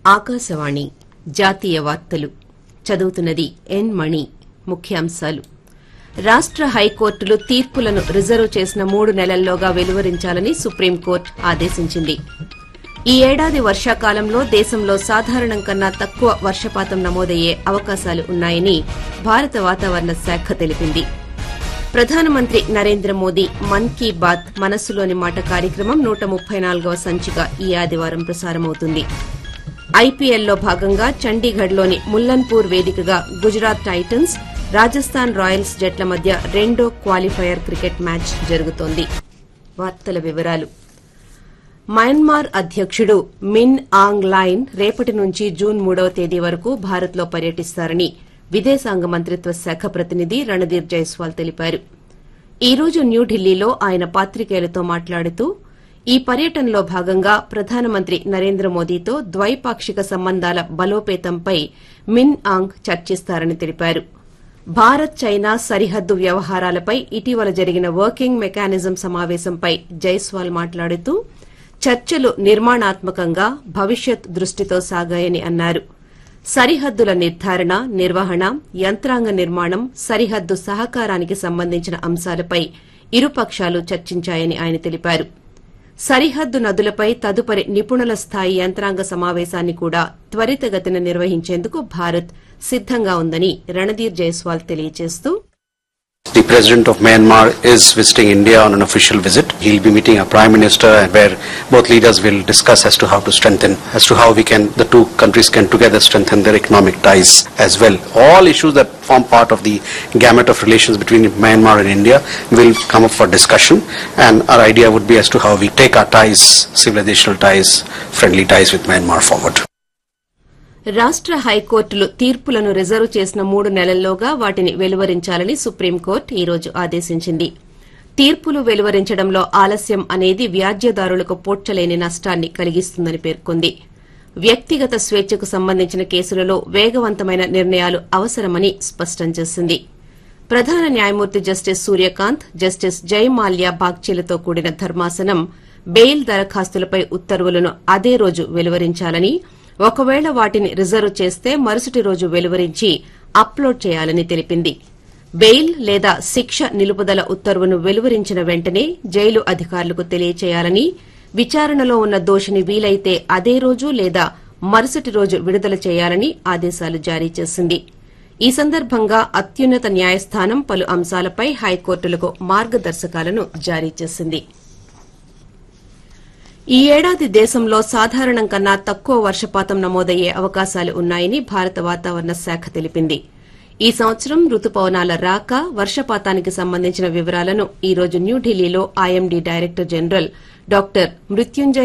ఆకాశవాణి జాతీయ వార్తలు చదువుతున్నది ఎన్ మణి ముఖ్యాంశాలు రాష్ట హైకోర్టులు తీర్పులను రిజర్వ్ చేసిన మూడు నెలల్లోగా వెలువరించాలని సుప్రీంకోర్టు ఆదేశించింది ఈ ఏడాది వర్షాకాలంలో దేశంలో సాధారణం కన్నా తక్కువ వర్షపాతం నమోదయ్యే అవకాశాలు ఉన్నాయని భారత వాతావరణ శాఖ తెలిపింది ప్రధానమంత్రి నరేంద్ర మోదీ మన్ కీ బాత్ మనస్సులోని మాట కార్యక్రమం నూట ముప్పై నాలుగవ సంచిక ఈ ఆదివారం ప్రసారమవుతుంది ఐపీఎల్లో భాగంగా చండీగఢ్లోని ముల్లన్పూర్ వేదికగా గుజరాత్ టైటన్స్ రాజస్థాన్ రాయల్స్ జట్ల మధ్య రెండో క్వాలిఫైయర్ క్రికెట్ మ్యాచ్ జరుగుతోంది వార్తల వివరాలు మయన్మార్ అధ్యకుడు మిన్ ఆంగ్ లైన్ రేపటి నుంచి జూన్ మూడవ తేదీ వరకు భారత్లో పర్యటిస్తారని విదేశాంగ మంత్రిత్వ శాఖ ప్రతినిధి రణదీర్ జైస్వాల్ తెలిపారు ఈ రోజు న్యూఢిల్లీలో ఆయన పాత్రికేయులతో మాట్లాడుతూ ఈ పర్యటనలో భాగంగా ప్రధానమంత్రి నరేంద్ర మోదీతో ద్వైపాక్షిక సంబంధాల బలోపేతంపై మిన్ ఆంగ్ చర్చిస్తారని తెలిపారు భారత్ చైనా సరిహద్దు వ్యవహారాలపై ఇటీవల జరిగిన వర్కింగ్ మెకానిజం సమావేశంపై జైస్వాల్ మాట్లాడుతూ చర్చలు నిర్మాణాత్మకంగా భవిష్యత్ దృష్టితో సాగాయని అన్నారు సరిహద్దుల నిర్ధారణ నిర్వహణ యంత్రాంగ నిర్మాణం సరిహద్దు సహకారానికి సంబంధించిన అంశాలపై ఇరుపక్షాలు చర్చించాయని ఆయన తెలిపారు సరిహద్దు నదులపై తదుపరి నిపుణుల స్థాయి యంత్రాంగ సమావేశాన్ని కూడా త్వరితగతిన నిర్వహించేందుకు భారత్ సిద్దంగా ఉందని రణధీర్ జైస్వాల్ తెలియజేస్తూ The President of Myanmar is visiting India on an official visit. He'll be meeting our Prime Minister where both leaders will discuss as to how to strengthen, as to how we can, the two countries can together strengthen their economic ties as well. All issues that form part of the gamut of relations between Myanmar and India will come up for discussion and our idea would be as to how we take our ties, civilizational ties, friendly ties with Myanmar forward. రాష్ట హైకోర్టులు తీర్పులను reserve చేసిన మూడు నెలల్లోగా వాటిని వెలువరించాలని supreme court ఈ రోజు ఆదేశించింది తీర్పులు వెలువరించడంలో ఆలస్యం అనేది వ్యాజ్యదారులకు పోడ్చలేని నష్టాన్ని కలిగిస్తుందని పేర్కొంది వ్యక్తిగత స్వేచ్ఛకు సంబంధించిన కేసులలో వేగవంతమైన నిర్ణయాలు అవసరమని స్పష్టం చేసింది ప్రధాన న్యాయమూర్తి జస్టిస్ సూర్యకాంత్ జస్టిస్ జయమాల్యా బాగ్చేలతో కూడిన ధర్మాసనం బెయిల్ దరఖాస్తులపై ఉత్తర్వులను అదే రోజు వెలువరించాలని ఒకవేళ వాటిని రిజర్వ్ చేస్తే మరుసటి రోజు వెలువరించి అప్లోడ్ చేయాలని తెలిపింది బెయిల్ లేదా శిక్ష నిలుపుదల ఉత్తర్వును వెలువరించిన వెంటనే జైలు అధికారులకు తెలియచేయాలని విచారణలో ఉన్న దోషిని వీలైతే అదే రోజు లేదా మరుసటి రోజు విడుదల చేయాలని ఆదేశాలు జారీ చేసింది ఈ సందర్భంగా అత్యున్నత న్యాయస్థానం పలు అంశాలపై హైకోర్టులకు మార్గదర్శకాలను జారీ చేసింది ఈ ఏడాది దేశంలో సాధారణం కన్నా తక్కువ వర్షపాతం నమోదయ్యే అవకాశాలు ఉన్నాయని భారత వాతావరణ శాఖ తెలిపింది ఈ సంవత్సరం రుతుపవనాల రాక వర్షపాతానికి సంబంధించిన వివరాలను ఈ రోజు న్యూఢిల్లీలో IMD director general doctor Mrutyunjay